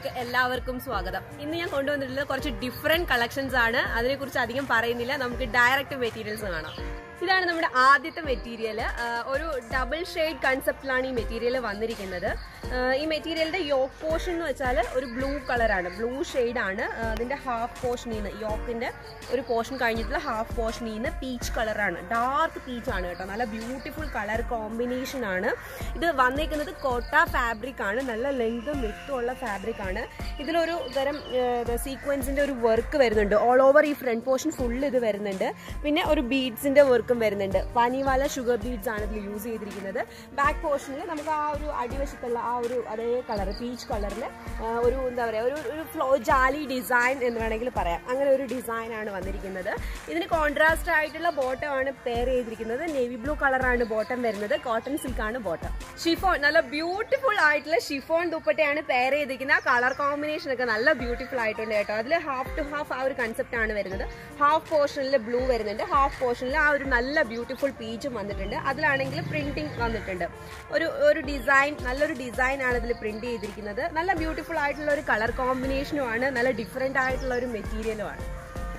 വീഡിയോയിലേക്ക് എല്ലാവർക്കും സ്വാഗതം ഇന്ന് ഞാൻ കൊണ്ടുവന്നിട്ടുള്ളത് കുറച്ച് ഡിഫറെന്റ് കളക്ഷൻസ് ആണ് അതിനെക്കുറിച്ച് അധികം പറയുന്നില്ല നമുക്ക് ഡയറക്റ്റ് മെറ്റീരിയൽസ് കാണാം ഇതാണ് നമ്മുടെ ആദ്യത്തെ മെറ്റീരിയൽ ഒരു ഡബിൾ ഷെയ്ഡ് കൺസെപ്റ്റിലാണ് ഈ മെറ്റീരിയൽ വന്നിരിക്കുന്നത് ആ, ഈ മെറ്റീരിയലിന്റെ യോക്ക് പോർഷൻ എന്ന് വെച്ചാൽ ഒരു ബ്ലൂ കളറാണ് ബ്ലൂ ആണ് ആ, അതിന്റെ ഹാഫ് പോർഷനിൽ നിന്ന് യോക്കിന്റെ ഒരു പോർഷൻ കഴിഞ്ഞിട്ടുള്ള ഹാഫ് പോർഷനിൽ നിന്ന് പീച്ച് കളറാണ് ഡാർക്ക് പീച്ച് ആണ് കേട്ടോ നല്ല ബ്യൂട്ടിഫുൾ കളർ കോമ്പിനേഷൻ ആണ് ഇത് വന്നേക്കുന്നത് കോട്ട ഫാബ്രിക് ആണ് നല്ല ലെങ്തും വിട്ടും ഉള്ള ഫാബ്രിക് ആണ് ഇതിലൊരു തരം സീക്വൻസിന്റെ ഒരു വർക്ക് വരുന്നുണ്ട് ഓൾ ഓവർ ഈ ഫ്രണ്ട് പോർഷൻ ഫുൾ ഇത് വരുന്നുണ്ട് പിന്നെ ഒരു ബീഡ്സിന്റെ വർക്കും വരുന്നുണ്ട് പനിവാല ഷുഗർ ബീഡ്സ് ആണ് ഇതിൽ യൂസ് ചെയ്തിരിക്കുന്നത് ബാക്ക് പോർഷനിൽ നമുക്ക് ആ ഒരു അടിവശത്തുള്ള ആ ഒരു അതേ കളർ പീച്ച് കളറിൽ ഒരു എന്താ പറയുക ഒരു ഒരു ഫ്ലോ ജാലി ഡിസൈൻ എന്ന് വേണമെങ്കിൽ പറയാം അങ്ങനെ ഒരു ഡിസൈൻ ആണ് വന്നിരിക്കുന്നത് ഇതിന് കോൺട്രാസ്റ്റ് ആയിട്ടുള്ള ബോട്ടം ആണ് പെയർ ചെയ്തിരിക്കുന്നത് നേവി ബ്ലൂ കളറാണ് ബോട്ടം വരുന്നത് കോട്ടൺ സിൽക്ക് ആണ് ബോട്ടം ഷിഫോൺ നല്ല ബ്യൂട്ടിഫുൾ ആയിട്ടുള്ള ഷിഫോൺ ദുപ്പട്ടയാണ് പെയർ ചെയ്തിരിക്കുന്ന കളർ കോമ്പിനേഷൻ ഒക്കെ നല്ല ബ്യൂട്ടിഫുൾ ആയിട്ടുണ്ട് കേട്ടോ അതിൽ ഹാഫ് ടു ഹാഫ് ആ ഒരു കൺസെപ്റ്റ് ആണ് വരുന്നത് ഹാഫ് പോർഷനിൽ ബ്ലൂ വരുന്നുണ്ട് ഹാഫ് പോർഷനിൽ ആ ഒരു നല്ല ബ്യൂട്ടിഫുൾ പീച്ചും വന്നിട്ടുണ്ട് അതിലാണെങ്കിൽ പ്രിന്റിംഗ് വന്നിട്ടുണ്ട് ഒരു ഒരു ഡിസൈൻ നല്ലൊരു ഡിസൈൻ ആണ് ഇതിൽ പ്രിന്റ് ചെയ്തിരിക്കുന്നത് നല്ല ബ്യൂട്ടിഫുൾ ആയിട്ടുള്ള ഒരു കളർ കോമ്പിനേഷനും ആണ് നല്ല ഡിഫറെന്റ് ആയിട്ടുള്ള ഒരു മെറ്റീരിയലും ആണ്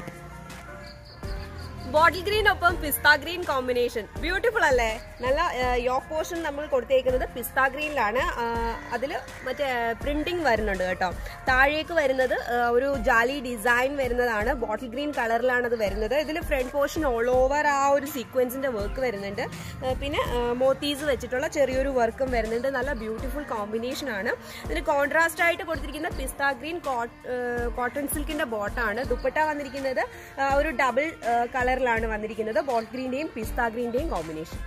ബോട്ടിൽ ഗ്രീൻ ഒപ്പം പിസ്ത ഗ്രീൻ കോമ്പിനേഷൻ ബ്യൂട്ടിഫുൾ അല്ലേ നല്ല യോക്ക് പോർഷൻ നമ്മൾ കൊടുത്തേക്കുന്നത് പിസ്ത ഗ്രീനിലാണ് അതിൽ മറ്റേ പ്രിന്റിംഗ് വരുന്നുണ്ട് കേട്ടോ താഴേക്ക് വരുന്നത് ആ, ഒരു ജാലി ഡിസൈൻ വരുന്നതാണ് ബോട്ടിൽ ഗ്രീൻ കളറിലാണ് അത് വരുന്നത് ഇതിൽ ഫ്രണ്ട് പോർഷൻ ഓൾ ഓവർ ആ ഒരു സീക്വൻസിന്റെ വർക്ക് വരുന്നുണ്ട് ആ, പിന്നെ മോത്തീസ് വെച്ചിട്ടുള്ള ചെറിയൊരു വർക്കും വരുന്നുണ്ട് നല്ല ബ്യൂട്ടിഫുൾ കോമ്പിനേഷൻ ആണ് ഇതിന് കോൺട്രാസ്റ്റ് ആയിട്ട് കൊടുത്തിരിക്കുന്ന പിസ്ത ഗ്രീൻ കോട്ടൺ സിൽക്കിന്റെ ബോട്ടാണ് ദുപ്പട്ട വന്നിരിക്കുന്നത് ആ, ഒരു ഡബിൾ കളറിലാണ് വന്നിരിക്കുന്നത് ബോട്ട് ഗ്രീന്റെയും പിസ്ത ഗ്രീന്റെയും കോമ്പിനേഷൻ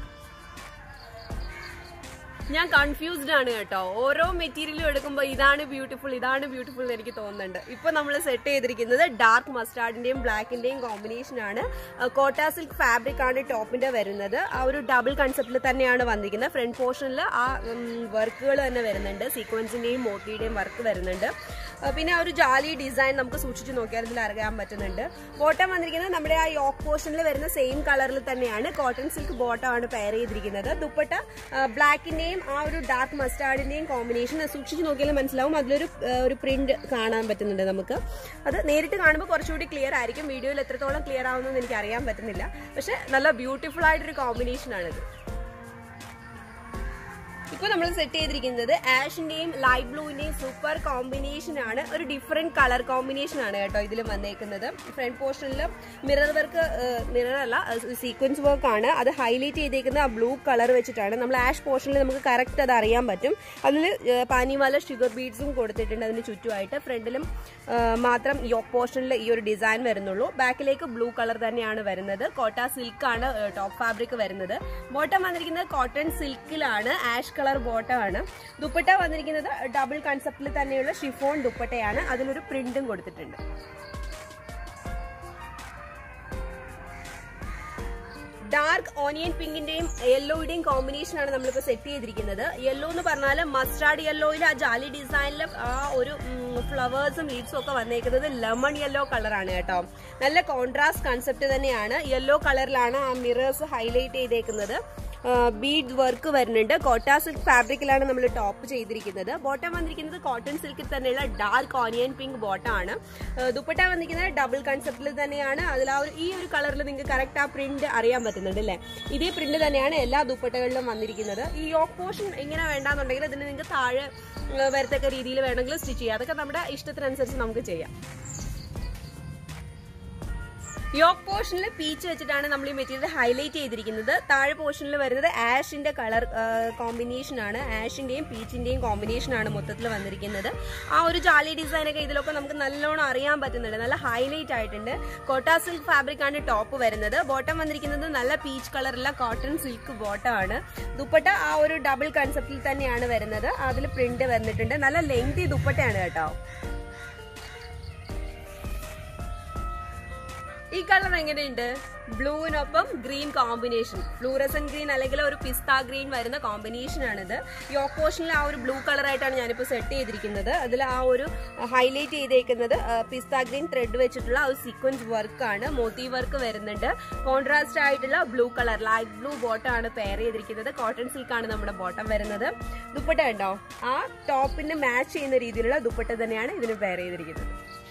ഞാൻ കൺഫ്യൂസ്ഡ് ആണ് കേട്ടോ ഓരോ മെറ്റീരിയലും എടുക്കുമ്പോൾ ഇതാണ് ബ്യൂട്ടിഫുൾ ഇതാണ് ബ്യൂട്ടിഫുൾ എന്ന് എനിക്ക് തോന്നുന്നുണ്ട് ഇപ്പൊ നമ്മൾ സെറ്റ് ചെയ്തിരിക്കുന്നത് ഡാർക്ക് മസ്റ്റാർഡിന്റെയും ബ്ലാക്കിന്റെയും കോമ്പിനേഷൻ ആണ് കോട്ട സിൽക്ക് ഫാബ്രിക് ആണ് ടോപ്പിന്റെ വരുന്നത് ആ ഒരു ഡബിൾ കൺസെപ്റ്റിൽ തന്നെയാണ് വന്നിരിക്കുന്നത് ഫ്രണ്ട് പോർഷനിൽ ആ വർക്കുകൾ തന്നെ വരുന്നുണ്ട് സീക്വൻസിന്റെയും മോട്ടിയുടെയും വർക്ക് വരുന്നുണ്ട് ആ, പിന്നെ ആ ഒരു ജാലി ഡിസൈൻ നമുക്ക് സൂക്ഷിച്ച് നോക്കിയാൽ ഇതിൽ അറിയാൻ പറ്റുന്നുണ്ട് ബോട്ടം വന്നിരിക്കുന്നത് നമ്മുടെ ആ യോക്ക് പോർഷനിൽ വരുന്ന സെയിം കളറിൽ തന്നെയാണ് കോട്ടൺ സിൽക്ക് ബോട്ടം ആണ് പെയർ ചെയ്തിരിക്കുന്നത് ദുപ്പട്ട ബ്ലാക്കിന്റെയും ആ ഒരു ഡാർക്ക് മസ്റ്റാർഡിന്റെയും കോമ്പിനേഷൻ സൂക്ഷിച്ച് നോക്കിയാലും മനസ്സിലാവും അതിലൊരു ആ, ഒരു പ്രിന്റ് കാണാൻ പറ്റുന്നുണ്ട് നമുക്ക് അത് നേരിട്ട് കാണുമ്പോൾ കുറച്ചുകൂടി ക്ലിയർ ആയിരിക്കും വീഡിയോയിൽ എത്രത്തോളം ക്ലിയർ ആവുമെന്ന് എനിക്ക് അറിയാൻ പറ്റുന്നില്ല പക്ഷെ നല്ല ബ്യൂട്ടിഫുൾ ആയിട്ടൊരു കോമ്പിനേഷൻ ആണിത് ഇപ്പൊ നമ്മൾ സെറ്റ് ചെയ്തിരിക്കുന്നത് ആഷിന്റെയും ലൈറ്റ് ബ്ലൂവിന്റെയും സൂപ്പർ കോമ്പിനേഷൻ ആണ് ഒരു ഡിഫറെന്റ് കളർ കോമ്പിനേഷൻ ആണ് കേട്ടോ ഇതിൽ വന്നേക്കുന്നത് ഫ്രണ്ട് പോർഷനിൽ മിറർ വർക്ക് മിറർ അല്ല സീക്വൻസ് വർക്ക് ആണ് അത് ഹൈലൈറ്റ് ചെയ്തേക്കുന്ന ആ ബ്ലൂ കളർ വെച്ചിട്ടാണ് നമ്മൾ ആഷ് പോർഷനിൽ നമുക്ക് കറക്റ്റ് അത് അറിയാൻ പറ്റും അതിൽ പാനിമാല ഷുഗർ ബീഡ്സും കൊടുത്തിട്ടുണ്ട് അതിന് ചുറ്റുമായിട്ട് ഫ്രണ്ടിലും മാത്രം യോക്ക് പോർഷനിൽ ഈ ഒരു ഡിസൈൻ വരുന്നുള്ളൂ ബാക്കിലേക്ക് ബ്ലൂ കളർ തന്നെയാണ് വരുന്നത് കോട്ട സിൽക്ക് ആണ് ടോപ്പ് ഫാബ്രിക് വരുന്നത് ബോട്ടം വന്നിരിക്കുന്നത് കോട്ടൺ സിൽക്കിലാണ് ആഷ് കളർ ബോട്ടം ആണ് ദുപ്പട്ട വന്നിരിക്കുന്നത് ഡബിൾ കൺസെപ്റ്റിൽ തന്നെയുള്ള ഷിഫോൺ ദുപ്പട്ടയാണ് അതിലൊരു പ്രിന്റും കൊടുത്തിട്ടുണ്ട് ഡാർക്ക് ഓണിയൻ പിങ്കിന്റെയും യെല്ലോയുടെയും കോമ്പിനേഷൻ ആണ് നമ്മളിപ്പോൾ സെറ്റ് ചെയ്തിരിക്കുന്നത് യെല്ലോ എന്ന് പറഞ്ഞാൽ മസ്റ്റാർഡ് യെല്ലോയിൽ ആ ജാലി ഡിസൈനിൽ ആ ഒരു ഫ്ലവേഴ്സും ലീവ്സും ഒക്കെ വന്നേക്കുന്നത് ലെമൺ യെല്ലോ കളറാണ് കേട്ടോ നല്ല കോൺട്രാസ്റ്റ് കൺസെപ്റ്റ് തന്നെയാണ് യെല്ലോ കളറിലാണ് ആ മിറേഴ്സ് ഹൈലൈറ്റ് ചെയ്തേക്കുന്നത് ബീഡ് വർക്ക് വരുന്നുണ്ട് കോട്ട സിൽക്ക് ഫാബ്രിക്കിലാണ് നമ്മൾ ടോപ്പ് ചെയ്തിരിക്കുന്നത് ബോട്ടം വന്നിരിക്കുന്നത് കോട്ടൺ സിൽക്കിൽ തന്നെയുള്ള ഡാർക്ക് ഓണിയൻ പിങ്ക് ബോട്ടം ആണ് ആ, ദുപ്പട്ട വന്നിരിക്കുന്നത് ഡബിൾ കൺസെപ്റ്റിൽ തന്നെയാണ് അതിൽ ആ ഒരു ഈ ഒരു കളറിൽ നിങ്ങൾക്ക് കറക്റ്റ് ആ പ്രിന്റ് അറിയാൻ പറ്റുന്നുണ്ട് അല്ലേ ഇതേ പ്രിന്റ് തന്നെയാണ് എല്ലാ ദുപ്പട്ടകളിലും വന്നിരിക്കുന്നത് ഈ യോക്ക് പോർഷൻ ഇങ്ങനെ വേണ്ടാന്നുണ്ടെങ്കിൽ ഇതിന് നിങ്ങൾക്ക് താഴെ ആ, വരത്തക്ക രീതിയിൽ വേണമെങ്കിൽ സ്റ്റിച്ച് ചെയ്യാം അതൊക്കെ നമ്മുടെ ഇഷ്ടത്തിനനുസരിച്ച് നമുക്ക് ചെയ്യാം യോക്ക് പോർഷനിൽ പീച്ച് വെച്ചിട്ടാണ് നമ്മൾ ഈ മെറ്റീരിയൽ ഹൈലൈറ്റ് ചെയ്തിരിക്കുന്നത് താഴെ പോർഷനിൽ വരുന്നത് ആഷിന്റെ കളർ കോമ്പിനേഷൻ ആണ് ആഷിന്റെയും പീച്ചിന്റെയും കോമ്പിനേഷൻ ആണ് മൊത്തത്തിൽ വന്നിരിക്കുന്നത് ആ ഒരു ജാലി ഡിസൈൻ ഒക്കെ ഇതിലൊക്കെ നമുക്ക് നല്ലോണം അറിയാൻ പറ്റുന്നുണ്ട് നല്ല ഹൈലൈറ്റ് ആയിട്ടുണ്ട് കോട്ട സിൽക്ക് ഫാബ്രിക് ആണ് ടോപ്പ് വരുന്നത് ബോട്ടം വന്നിരിക്കുന്നത് നല്ല പീച്ച് കളറുള്ള കോട്ടൺ സിൽക്ക് ബോട്ടം ആണ് ദുപ്പട്ട ആ ഒരു ഡബിൾ കൺസെപ്റ്റിൽ തന്നെയാണ് വരുന്നത് അതിൽ പ്രിന്റ് വന്നിട്ടുണ്ട് നല്ല ലെങ്തി ദുപ്പട്ടയാണ് കേട്ടോ ഈ കളർ എങ്ങനെയുണ്ട് ബ്ലൂവിനൊപ്പം ഗ്രീൻ കോമ്പിനേഷൻ ഫ്ലൂറസൻ ഗ്രീൻ അല്ലെങ്കിൽ ഒരു പിസ്ത ഗ്രീൻ വരുന്ന കോമ്പിനേഷൻ ആണിത് യോക്ക് പോർഷനിൽ ആ ഒരു ബ്ലൂ കളർ ആയിട്ടാണ് ഞാനിപ്പോൾ സെറ്റ് ചെയ്തിരിക്കുന്നത് അതിൽ ആ ഒരു ഹൈലൈറ്റ് ചെയ്തേക്കുന്നത് പിസ്ത ഗ്രീൻ ത്രെഡ് വെച്ചിട്ടുള്ള ആ ഒരു സീക്വൻസ് വർക്കാണ് മോത്തി വർക്ക് വരുന്നുണ്ട് കോൺട്രാസ്റ്റ് ആയിട്ടുള്ള blue colour light blue bottom ആണ് പെയർ ചെയ്തിരിക്കുന്നത് കോട്ടൺ സിൽക്ക് ആണ് നമ്മുടെ ബോട്ടം വരുന്നത് ദുപ്പട്ട ഉണ്ടോ ആ ടോപ്പിന് മാച്ച് ചെയ്യുന്ന രീതിയിലുള്ള ദുപ്പട്ട തന്നെയാണ് ഇതിന് പെയർ ചെയ്തിരിക്കുന്നത്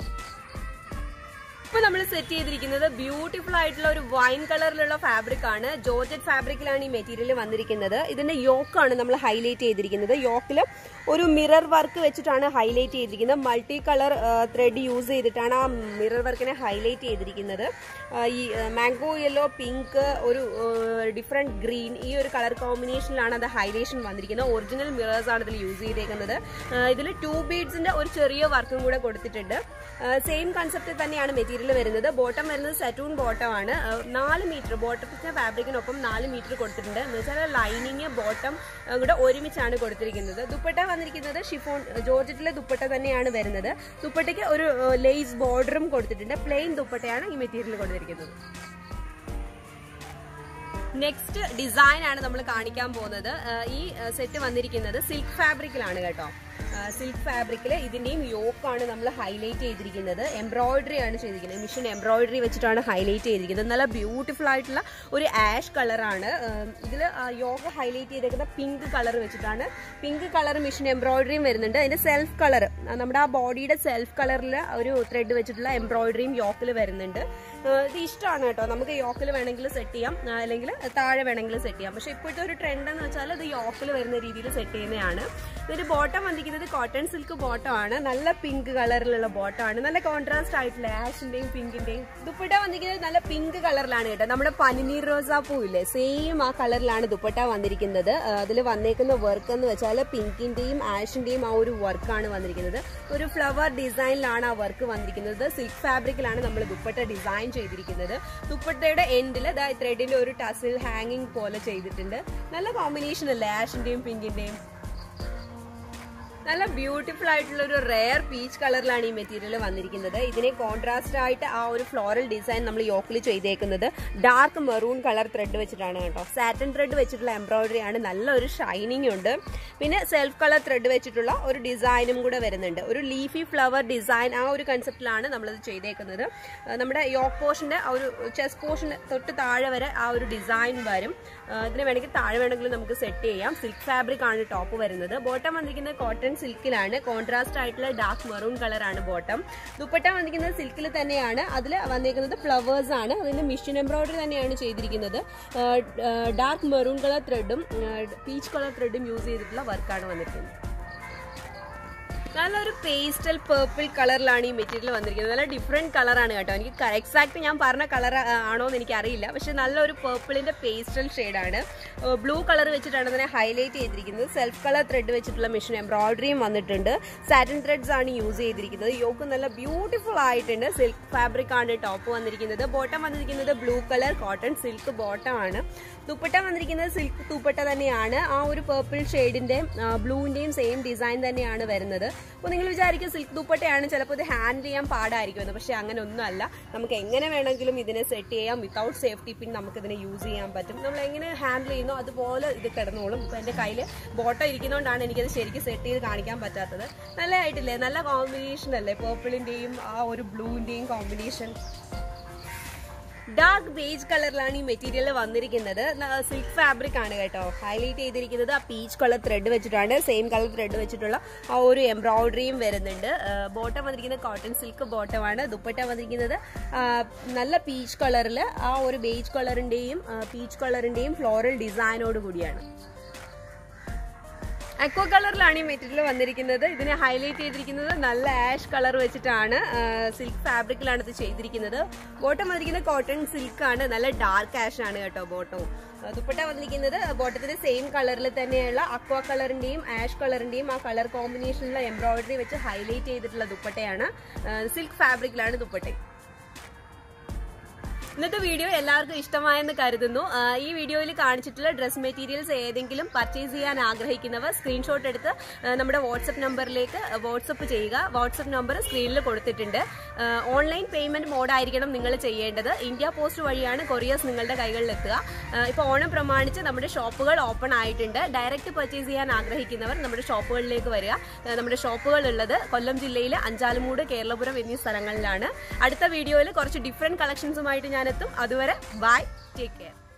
ഇപ്പൊ നമ്മൾ സെറ്റ് ചെയ്തിരിക്കുന്നത് ബ്യൂട്ടിഫുൾ ആയിട്ടുള്ള ഒരു വൈൻ കളറിലുള്ള ഫാബ്രിക് ആണ് ജോർജറ്റ് ഫാബ്രിക്കിലാണ് ഈ മെറ്റീരിയൽ വന്നിരിക്കുന്നത് ഇതിന്റെ യോക്കാണ് നമ്മൾ ഹൈലൈറ്റ് ചെയ്തിരിക്കുന്നത് യോക്കിൽ ഒരു മിറർ വർക്ക് വെച്ചിട്ടാണ് ഹൈലൈറ്റ് ചെയ്തിരിക്കുന്നത് മൾട്ടി കളർ ത്രെഡ് യൂസ് ചെയ്തിട്ടാണ് ആ മിറർ വർക്കിനെ ഹൈലൈറ്റ് ചെയ്തിരിക്കുന്നത് ആ, ഈ മാംഗോ യെല്ലോ പിങ്ക് ഒരു ഡിഫറെന്റ് ഗ്രീൻ ഈ ഒരു കളർ കോമ്പിനേഷനിലാണ് അത് ഹൈലൈഷൻ വന്നിരിക്കുന്നത് ഒറിജിനൽ മിറേഴ്സ് ആണ് ഇതിൽ യൂസ് ചെയ്തേക്കുന്നത് ഇതിൽ ടു ബീഡ്സിന്റെ ഒരു ചെറിയ വർക്കും കൂടെ കൊടുത്തിട്ടുണ്ട് സെയിം കൺസെപ്റ്റ് തന്നെയാണ് മെറ്റീരിയൽ വരുന്നത് ബോട്ടം വരുന്നത് സെറ്റൂൺ ബോട്ടം ആണ് ആ, നാല് മീറ്റർ ബോട്ടത്തിന്റെ ഫാബ്രിക്കിനൊപ്പം നാല് മീറ്റർ കൊടുത്തിട്ടുണ്ട് എന്ന് വെച്ചാൽ ലൈനിങ് ബോട്ടം കൂടെ ഒരുമിച്ചാണ് കൊടുത്തിരിക്കുന്നത് ദുപ്പട്ട വന്നിരിക്കുന്നത് ഷിഫോൺ ജോർജറ്റിലെ ദുപ്പട്ട തന്നെയാണ് വരുന്നത് ദുപ്പട്ടയ്ക്ക് ഒരു ലേസ് ബോർഡറും കൊടുത്തിട്ടുണ്ട് പ്ലെയിൻ ദുപ്പട്ടയാണ് ഈ മെറ്റീരിയൽ കൊടുത്തിരിക്കുന്നത് നെക്സ്റ്റ് ഡിസൈൻ ആണ് നമ്മൾ കാണിക്കാൻ പോകുന്നത് ആ, ഈ സെറ്റ് വന്നിരിക്കുന്നത് സിൽക്ക് ഫാബ്രിക്കിലാണ് കേട്ടോ സിൽക്ക് ഫാബ്രിക്കിൽ ഇതിന്റെയും യോക്കാണ് നമ്മൾ ഹൈലൈറ്റ് ചെയ്തിരിക്കുന്നത് എംബ്രോയിഡറി ആണ് ചെയ്തിരിക്കുന്നത് മിഷൻ എംബ്രോയിഡറി വെച്ചിട്ടാണ് ഹൈലൈറ്റ് ചെയ്തിരിക്കുന്നത് നല്ല ബ്യൂട്ടിഫുൾ ആയിട്ടുള്ള ഒരു ആഷ് കളറാണ് ഇതിൽ യോക്ക് ഹൈലൈറ്റ് ചെയ്തിരിക്കുന്ന പിങ്ക് കളർ വെച്ചിട്ടാണ് പിങ്ക് കളർ മിഷൻ എംബ്രോയിഡറിയും വരുന്നുണ്ട് അതിന്റെ സെൽഫ് കളർ നമ്മുടെ ആ ബോഡിയുടെ സെൽഫ് കളറിൽ ഒരു ത്രെഡ് വെച്ചിട്ടുള്ള എംബ്രോയിഡറിയും യോക്കിൽ വരുന്നുണ്ട് ആ, ഇത് ഇഷ്ടമാണ് കേട്ടോ നമുക്ക് യോക്കിൽ വേണമെങ്കിൽ സെറ്റ് ചെയ്യാം ആ, അല്ലെങ്കിൽ താഴെ വേണമെങ്കിൽ സെറ്റ് ചെയ്യാം പക്ഷെ ഇപ്പോഴത്തെ ഒരു ട്രെൻഡ് എന്ന് വെച്ചാൽ ഇത് യോക്കിൽ വരുന്ന രീതിയിൽ സെറ്റ് ചെയ്യുന്നതാണ് ഇതിന്റെ ബോട്ടം വന്നിരിക്കുന്നത് കോട്ടൺ സിൽക്ക് ബോട്ടം ആണ് നല്ല പിങ്ക് കളറിലുള്ള ബോട്ടം ആണ് നല്ല കോൺട്രാസ്റ്റ് ആയിട്ടുള്ള ആഷിന്റെയും പിങ്കിന്റെയും ദുപ്പട്ട വന്നിരിക്കുന്നത് നല്ല പിങ്ക് കളറിലാണ് കേട്ടോ നമ്മുടെ പനിനീർ റോസാപ്പൂ ഇല്ലേ സെയിം ആ കളറിലാണ് ദുപ്പട്ട വന്നിരിക്കുന്നത് അതിൽ വന്നേക്കുന്ന വർക്ക് എന്ന് വെച്ചാൽ പിങ്കിന്റെയും ആഷിന്റെയും ആ ഒരു വർക്കാണ് വന്നിരിക്കുന്നത് ഒരു ഫ്ലവർ ഡിസൈനിലാണ് ആ വർക്ക് വന്നിരിക്കുന്നത് സിൽക്ക് ഫാബ്രിക്കിലാണ് നമ്മൾ ദുപ്പട്ട ഡിസൈൻ ചെയ്തിരിക്കുന്നത് ദുപ്പട്ടയുടെ എൻഡിൽ ത്രെഡിന്റെ ഒരു ടസിൽ ഹാങ്ങിങ് പോലെ ചെയ്തിട്ടുണ്ട് നല്ല കോമ്പിനേഷൻ അല്ലേ ആഷിന്റെയും പിങ്കിന്റെയും നല്ല ബ്യൂട്ടിഫുൾ ആയിട്ടുള്ള ഒരു റെയർ പീച്ച് കളറിലാണ് ഈ മെറ്റീരിയൽ വന്നിരിക്കുന്നത് ഇതിനെ കോൺട്രാസ്റ്റ് ആയിട്ട് ആ ഒരു ഫ്ലോറൽ ഡിസൈൻ നമ്മൾ യോക്കിൽ ചെയ്തേക്കുന്നത് ഡാർക്ക് മെറൂൺ കളർ ത്രെഡ് വെച്ചിട്ടാണ് കേട്ടോ സാറ്റൻ ത്രെഡ് വെച്ചിട്ടുള്ള എംബ്രോയിഡറി ആണ് നല്ലൊരു ഷൈനിങ് ഉണ്ട് പിന്നെ സെൽഫ് കളർ ത്രെഡ് വെച്ചിട്ടുള്ള ഒരു ഡിസൈനും കൂടെ വരുന്നുണ്ട് ഒരു ലീഫി ഫ്ലവർ ഡിസൈൻ ആ ഒരു കൺസെപ്റ്റിലാണ് നമ്മളിത് ചെയ്തേക്കുന്നത് ആ, നമ്മുടെ യോക്ക് പോർഷന്റെ ആ ഒരു ചെസ് പോർഷൻ തൊട്ട് താഴെ വരെ ആ ഒരു ഡിസൈൻ വരും ആ, ഇതിന് വേണമെങ്കിൽ താഴെ വേണമെങ്കിൽ നമുക്ക് സെറ്റ് ചെയ്യാം സിൽക്ക് ഫാബ്രിക് ആണ് ടോപ്പ് വരുന്നത് ബോട്ടം വന്നിരിക്കുന്നത് കോട്ടൺ സിൽക്കിലാണ് കോൺട്രാസ്റ്റ് ആയിട്ടുള്ള ഡാർക്ക് മെറൂൺ കളർ ആണ് ബോട്ടം ദുപ്പട്ട വന്നിരിക്കുന്നത് സിൽക്കിൽ തന്നെയാണ് അതിൽ വന്നിരിക്കുന്നത് ഫ്ലവേഴ്സ് ആണ് അതിന്റെ മിഷൻ എംബ്രോയിഡറി തന്നെയാണ് ചെയ്തിരിക്കുന്നത് ഡാർക്ക് മെറൂൺ കളർ ത്രെഡും പീച്ച് കളർ ത്രെഡും യൂസ് ചെയ്തിട്ടുള്ള വർക്കാണ് വന്നിരിക്കുന്നത് നല്ലൊരു പേസ്റ്റൽ പേർപ്പിൾ കളറിലാണ് ഈ മെറ്റീരിയൽ വന്നിരിക്കുന്നത് നല്ല ഡിഫറെന്റ് കളറാണ് കേട്ടോ എനിക്ക് എക്സാക്ട് ഞാൻ പറഞ്ഞ കളർ ആണോ എന്ന് എനിക്ക് അറിയില്ല പക്ഷെ നല്ലൊരു പേർപ്പിളിന്റെ പേസ്റ്റൽ ഷെയ്ഡാണ് ബ്ലൂ കളർ വെച്ചിട്ടാണ് അതിനെ ഹൈലൈറ്റ് ചെയ്തിരിക്കുന്നത് സെൽഫ് കളർ ത്രെഡ് വെച്ചിട്ടുള്ള മെഷീൻ എംബ്രോയിഡറിയും വന്നിട്ടുണ്ട് സാറ്റിൻ ത്രെഡ്സ് ആണ് യൂസ് ചെയ്തിരിക്കുന്നത് യോക്ക് നല്ല ബ്യൂട്ടിഫുൾ ആയിട്ടുണ്ട് സിൽക്ക് ഫാബ്രിക് ആണ് ടോപ്പ് വന്നിരിക്കുന്നത് ബോട്ടം വന്നിരിക്കുന്നത് blue colour cotton silk bottom ആണ് ദുപ്പട്ട വന്നിരിക്കുന്നത് സിൽക്ക് ദുപ്പട്ട തന്നെയാണ് ആ ഒരു പേർപ്പിൾ ഷെയ്ഡിന്റെയും ബ്ലൂവിന്റെയും സെയിം ഡിസൈൻ തന്നെയാണ് വരുന്നത് അപ്പോൾ നിങ്ങൾ വിചാരിക്കും സിൽക്ക് ദുപ്പട്ടയാണ് ചിലപ്പോൾ ഇത് ഹാൻഡിൽ ചെയ്യാൻ പാടായിരിക്കും എന്ന് പക്ഷേ അങ്ങനെ ഒന്നുമല്ല നമുക്ക് എങ്ങനെ വേണമെങ്കിലും ഇതിനെ സെറ്റ് ചെയ്യാം വിത്തൗട്ട് സേഫ്റ്റി പിൻ നമുക്ക് ഇതിനെ യൂസ് ചെയ്യാൻ പറ്റും നമ്മൾ എങ്ങനെ ഹാൻഡിൽ ചെയ്യുന്നോ അതുപോലെ ഇത് കിടന്നോളും ഇപ്പം എൻ്റെ കയ്യിൽ ബോട്ടം ഇരിക്കുന്നതുകൊണ്ടാണ് എനിക്കത് ശരിക്കും സെറ്റ് ചെയ്ത് കാണിക്കാൻ പറ്റാത്തത് നല്ലതായിട്ടില്ലേ നല്ല കോമ്പിനേഷൻ അല്ലേ പേർപ്പിളിൻ്റെയും ആ ഒരു ബ്ലൂവിൻ്റെയും കോമ്പിനേഷൻ ഡാർക്ക് ബേജ് കളറിലാണ് ഈ മെറ്റീരിയൽ വന്നിരിക്കുന്നത് സിൽക്ക് ഫാബ്രിക് ആണ് കേട്ടോ ഹൈലൈറ്റ് ചെയ്തിരിക്കുന്നത് ആ പീച്ച് കളർ ത്രെഡ് വെച്ചിട്ടാണ് സെയിം കളർ ത്രെഡ് വെച്ചിട്ടുള്ള ആ ഒരു എംബ്രോയിഡറിയും വരുന്നുണ്ട് ബോട്ടം വന്നിരിക്കുന്നത് കോട്ടൺ സിൽക്ക് ബോട്ടമാണ് ദുപ്പട്ട വന്നിരിക്കുന്നത് ആ, നല്ല പീച്ച് കളറിൽ ആ ഒരു ബേജ് കളറിന്റെയും പീച്ച് കളറിന്റെയും ഫ്ലോറൽ ഡിസൈനോട് കൂടിയാണ് അക്വ കളറിലാണ് ഈ മെറ്റീരിയൽ വന്നിരിക്കുന്നത് ഇതിനെ ഹൈലൈറ്റ് ചെയ്തിരിക്കുന്നത് നല്ല ആഷ് കളർ വെച്ചിട്ടാണ് സിൽക്ക് ഫാബ്രിക്കിലാണ് ഇത് ചെയ്തിരിക്കുന്നത് ബോട്ടം വന്നിരിക്കുന്നത് കോട്ടൺ സിൽക്ക് ആണ് നല്ല ഡാർക്ക് ആഷ് ആണ് കേട്ടോ ബോട്ടവും ദുപ്പട്ട വന്നിരിക്കുന്നത് ബോട്ടത്തിന്റെ സെയിം കളറിൽ തന്നെയുള്ള അക്വ കളറിന്റെയും ആഷ് കളറിന്റെയും ആ കളർ കോമ്പിനേഷനിലുള്ള എംബ്രോയിഡറി വെച്ച് ഹൈലൈറ്റ് ചെയ്തിട്ടുള്ള ദുപ്പട്ടയാണ് സിൽക്ക് ഫാബ്രിക്കിലാണ് ദുപ്പട്ട ഇന്നത്തെ വീഡിയോ എല്ലാവർക്കും ഇഷ്ടമായെന്ന് കരുതുന്നു ആ, ഈ വീഡിയോയിൽ കാണിച്ചിട്ടുള്ള ഡ്രസ് മെറ്റീരിയൽസ് ഏതെങ്കിലും പർച്ചേസ് ചെയ്യാൻ ആഗ്രഹിക്കുന്നവർ സ്ക്രീൻഷോട്ട് എടുത്ത് ആ, നമ്മുടെ വാട്സപ്പ് നമ്പറിലേക്ക് വാട്സപ്പ് ചെയ്യുക വാട്സപ്പ് നമ്പർ സ്ക്രീനിൽ കൊടുത്തിട്ടുണ്ട് ഓൺലൈൻ പേയ്മെന്റ് മോഡായിരിക്കണം നിങ്ങൾ ചെയ്യേണ്ടത് ഇന്ത്യ പോസ്റ്റ് വഴിയാണ് കൊറിയേഴ്സ് നിങ്ങളുടെ കൈകളിൽ എത്തുക ഇപ്പോൾ ഓണം പ്രമാണിച്ച് നമ്മുടെ ഷോപ്പുകൾ ഓപ്പൺ ആയിട്ടുണ്ട് ഡയറക്റ്റ് പർച്ചേസ് ചെയ്യാൻ ആഗ്രഹിക്കുന്നവർ നമ്മുടെ ഷോപ്പുകളിലേക്ക് വരിക ആ, നമ്മുടെ ഷോപ്പുകൾ ഉള്ളത് കൊല്ലം ജില്ലയിലെ അഞ്ചാലുമൂട് കേരളപുരം എന്നീ സ്ഥലങ്ങളിലാണ് അടുത്ത വീഡിയോയിൽ കുറച്ച് ഡിഫറെന്റ് കളക്ഷൻസുമായിട്ട് ഞാൻ എത്തും അതുവരെ ബൈ ടേക്ക് കെയർ